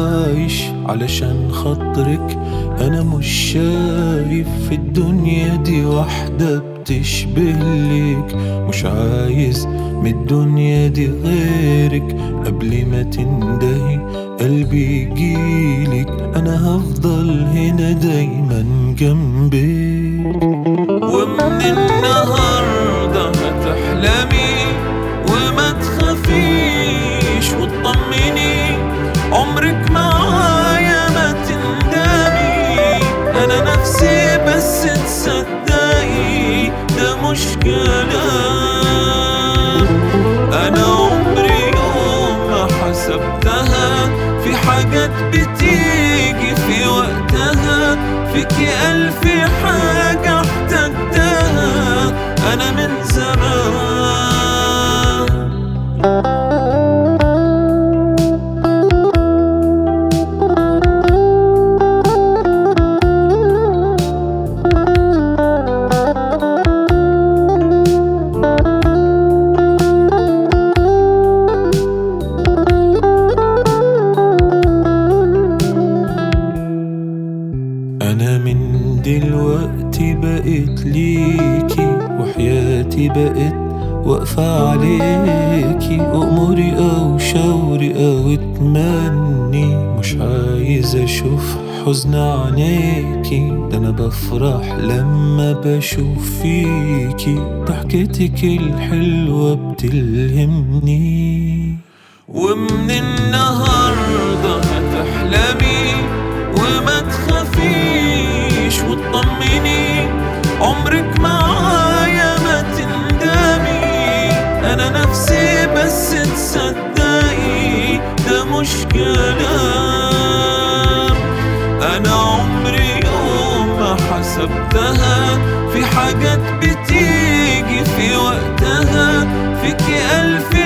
عايش علشان خاطرك انا مش شايف في الدنيا دي واحدة بتشبه لك مش عايز من الدنيا دي غيرك قبل ما تندهي قلبي يجيلك انا هفضل هنا دايما جنبك ومن النهاردة هتحلمي وما تخافيش وتطمني عمرك معايا ما تندمي انا نفسي بس تصدقي ده مش كلام انا عمري يوم ما حسبتها في حاجات بتيجي في وقتها فيكي ألف حاجة احتجتها أنا من زمان أنا من دلوقتي بقيت ليكي وحياتي بقت واقفة عليكي أموري أو شاوري أو اتمني مش عايز أشوف حزن عينيكي ده أنا بفرح لما بشوف فيكي ضحكتك الحلوة بتلهمني ومن النهاردة هتحلمي وما تخافيش وتطمني عمرك معايا ما تندمي انا نفسي بس تصدقي ده مش كلام انا عمري يوم ما حسبتها في حاجات بتيجي في وقتها فيكي الف